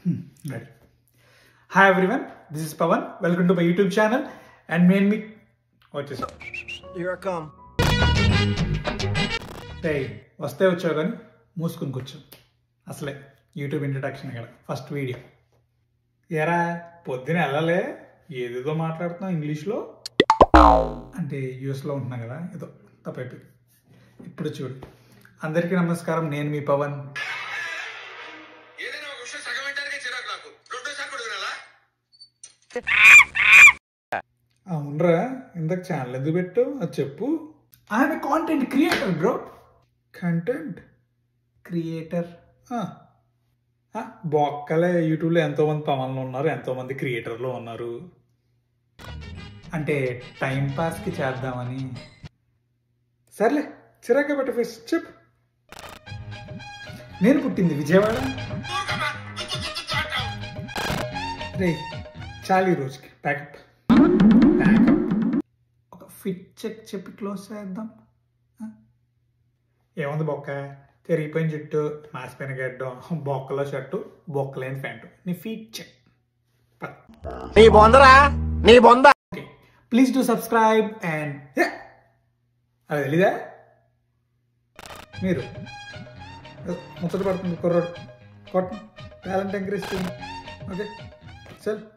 Ready hi everyone this is Pavan welcome to my YouTube channel and మెయిన్ మీ వచ్చేసా Here I come. రే వస్తే వచ్చావు కానీ మూసుకుని కూర్చో అసలే యూట్యూబ్ ఇంట్రడక్షన్ ఇక్కడ ఫస్ట్ వీడియో ఎరా పొద్దున వెళ్ళలే ఏదేదో మాట్లాడుతున్నావు ఇంగ్లీష్లో అంటే యూఎస్లో ఉంటున్నా కదా ఏదో తప్పైపోయింది ఇప్పుడు చూడు అందరికీ నమస్కారం నేను మీ పవన్ ఏదైనా ఒక విషయం సగం వింటానికే చిరాకు నాకు రెండోసారి కూడా వినాలా అవునరా ఇందాక ఛానల్ ఎందుకు పెట్టు అది చెప్పు I'm content creator bro content creator బొక్కలే యూట్యూబ్లో ఎంతోమంది పవన్లు ఉన్నారు ఎంతోమంది క్రియేటర్లు ఉన్నారు అంటే టైం పాస్కి చేద్దామని సర్లే చిరాక పెట్ట ఫేస్ చెప్పు నేను పుట్టింది విజయవాడ ఊరుకోమ్మా. తుత్తు తుత్తు తుత్తు అంటావు. రే చాలు ఈ రోజుకి ప్యాకప్ ప్యాకప్ ఒక ఫిట్ చెక్ చెప్పి క్లోజ్ చేద్దాం ఆ? ఏముంది బొక్క తిరిగిపోయిన జుట్టు మాసిపోయిన గడ్డం బొక్కలో షర్టు బొక్కలేని ప్యాంటు నీ ఫీట్ చెక్ నీ బొందరా నీ బొంద okay please to subscribe and అది తెలీదా మీరు ముచ్చట పడుతుంది కుర్రాడు కొట్టం టాలెంట్ ఎంకరేజ్ చేయండి ఓకే చల్